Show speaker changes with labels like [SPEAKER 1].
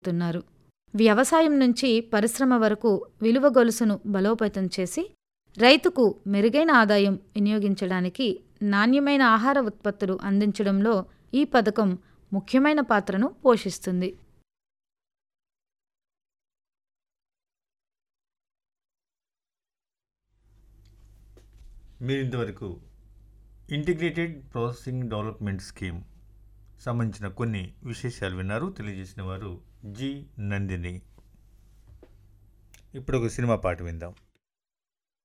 [SPEAKER 1] తున్నారు వ్యవసాయం నుంచి పరిశ్రమ వరకు విలువ గొలుసును బలోపేతం చేసి రైతుకు మెరుగైన ఆదాయం వినియోగించడానికి నాణ్యమైన ఆహార ఉత్పత్తులు అందించడంలో ఈ పథకం ముఖ్యమైన పాత్రను పోషిస్తుంది
[SPEAKER 2] మీరు ఇంతవరకు ఇంటిగ్రేటెడ్ ప్రాసెసింగ్ డెవలప్మెంట్ స్కీమ్ సంబంధించిన కొన్ని విశేషాలు విన్నారు తెలియజేసిన వారు జి నందిని ఇప్పుడు ఒక సినిమా పాట విందాం